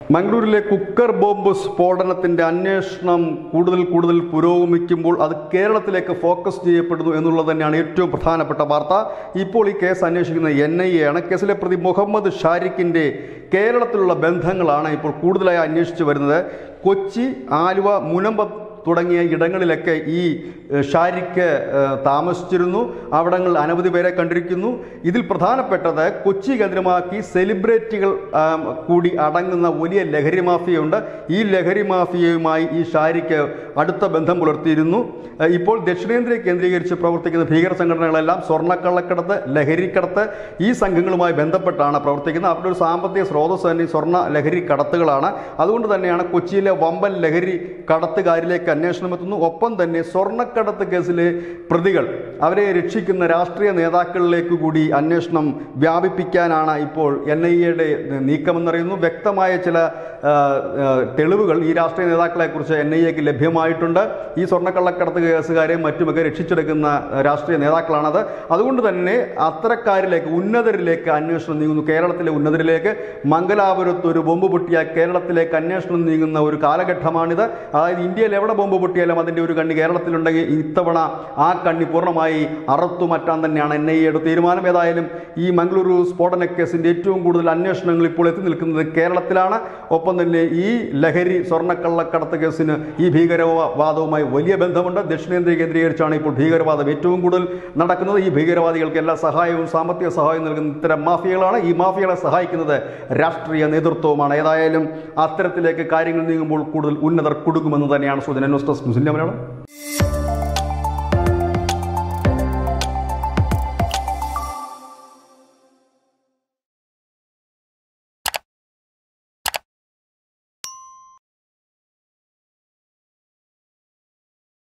മംഗളൂരിലെ cooker bomb സ്ഫോടനത്തിന്റെ അന്വേഷണം കൂടുതൽ കൂടുതൽ പുരോഗമിക്കുമ്പോൾ അത് കേരളത്തിലേക്ക് ഫോക്കസ് ചെയ്യപ്പെടുന്നു എന്നുള്ളത് തന്നെയാണ് ഏറ്റവും പ്രധാനപ്പെട്ട വാർത്ത ഇപ്പോൾ ഈ കേസ് അന്വേഷിക്കുന്ന എൻ ഐ എ ആണ് കേസിലെ പ്രതി മുഹമ്മദ് ഷാരിഖിന്റെ കേരളത്തിലുള്ള ബന്ധങ്ങളാണ് ഇപ്പോൾ കൂടുതലായി അന്വേഷിച്ചു വരുന്നത് കൊച്ചി ആലുവ മുനമ്പ തുടങ്ങിയ ഇടങ്ങളിലൊക്കെ ഈ ഏഹ്, ഷാരിഖ് ഏഹ്, താമസിച്ചിരുന്നു അവിടങ്ങൾ അനവധി പേരെ കണ്ടിരിക്കുന്നു ഇതിൽ പ്രധാനപ്പെട്ടത് കൊച്ചി കേന്ദ്രമാക്കി സെലിബ്രിറ്റികൾ ആം, കൂടി അടങ്ങുന്ന വലിയ ലഹരി മാഫിയയുണ്ട് ഈ ലഹരി മാഫിയയുമായി ഈ ഷാരിഖ് അടുത്ത ബന്ധം പുലർത്തിയിരുന്നു ഏഹ്, ഇപ്പോൾ ദക്ഷിണേന്ത്യയെ കേന്ദ്രീകരിച്ച് പ്രവർത്തിക്കുന്ന ഭീകര സംഘടനകളെല്ലാം സ്വർണ്ണക്കള്ളക്കടത്ത് ലഹരിക്കടത്ത് ഈ സംഘങ്ങളുമായി ബന്ധപ്പെട്ടാണ് പ്രവർത്തിക്കുന്നത് അവരുടെ ഒരു സാമ്പത്തിക സ്രോതസ് തന്നെ ഈ സ്വർണ്ണ ലഹരി കടത്തുകളാണ് അതുകൊണ്ട് തന്നെയാണ് കൊച്ചിയിലെ വമ്പൻ ലഹരി കടത്തുകാരിലേക്ക് അന്വേഷണം എത്തുന്നു ഒപ്പം തന്നെ സ്വർണ്ണക്കടത്ത് കേസിലെ പ്രതികൾ അവരെ രക്ഷിക്കുന്ന രാഷ്ട്രീയ നേതാക്കളിലേക്ക് കൂടി അന്വേഷണം വ്യാപിപ്പിക്കാനാണ് ഇപ്പോൾ എൻ ഐ എയുടെ നീക്കമെന്നറിയുന്നു വ്യക്തമായ ചില ആ, ആ, തെളിവുകൾ ഈ രാഷ്ട്രീയ നേതാക്കളെക്കുറിച്ച് എൻ ഐ എക്ക് ലഭ്യമായിട്ടുണ്ട് ഈ സ്വർണ്ണക്കള്ളക്കടത്ത് കേസുകാരെയും മറ്റുമൊക്കെ രക്ഷിച്ചെടുക്കുന്ന ആ, രാഷ്ട്രീയ നേതാക്കളാണത് അതുകൊണ്ട് തന്നെ അത്തരക്കാരിലേക്ക് ഉന്നതരിലേക്ക് അന്വേഷണം നീങ്ങുന്നു കേരളത്തിലെ ഉന്നതരിലേക്ക് മംഗലാപുരത്ത് ഒരു ബോംബ് പൊട്ടിയ കേരളത്തിലേക്ക് അന്വേഷണം നീങ്ങുന്ന ഒരു കാലഘട്ടമാണിത് അതായത് ഇന്ത്യയിൽ എവിടെ ബോംബ് പൊട്ടിയാലും അതിൻ്റെ ഒരു കണ്ണി കേരളത്തിലുണ്ടെങ്കിൽ ഇത്തവണ ആ കണ്ണി പൂർണ്ണമായി അറുത്തു മാറ്റാൻ തന്നെയാണ് എൻ ഐ എയുടെ തീരുമാനം ഏതായാലും ഈ മംഗളൂരു സ്ഫോടന കേസിൻ്റെ ഏറ്റവും കൂടുതൽ അന്വേഷണങ്ങൾ ഇപ്പോൾ എത്തി നിൽക്കുന്നത് കേരളത്തിലാണ് ഒപ്പം തന്നെ ഈ ലഹരി സ്വർണ്ണക്കള്ളക്കടത്ത് കേസിന് ഈ ഭീകരവാദവുമായി വലിയ ബന്ധമുണ്ട് ദക്ഷിണേന്ത്യ കേന്ദ്രീകരിച്ചാണ് ഇപ്പോൾ ഭീകരവാദം ഏറ്റവും കൂടുതൽ നടക്കുന്നത് ഈ ഭീകരവാദികൾക്ക് എല്ലാ സഹായവും സാമ്പത്തിക സഹായവും നൽകുന്ന ഇത്തരം മാഫിയകളാണ് ഈ മാഫിയകളെ സഹായിക്കുന്നത് രാഷ്ട്രീയ നേതൃത്വവുമാണ് ഏതായാലും അത്തരത്തിലേക്ക് കാര്യങ്ങൾ നീങ്ങുമ്പോൾ കൂടുതൽ ഉന്നതർ കൊടുക്കുമെന്ന് തന്നെയാണ് സൂചന ന്യൂസ് ഡെസ്ക് മുസ്ലിം മലയാളം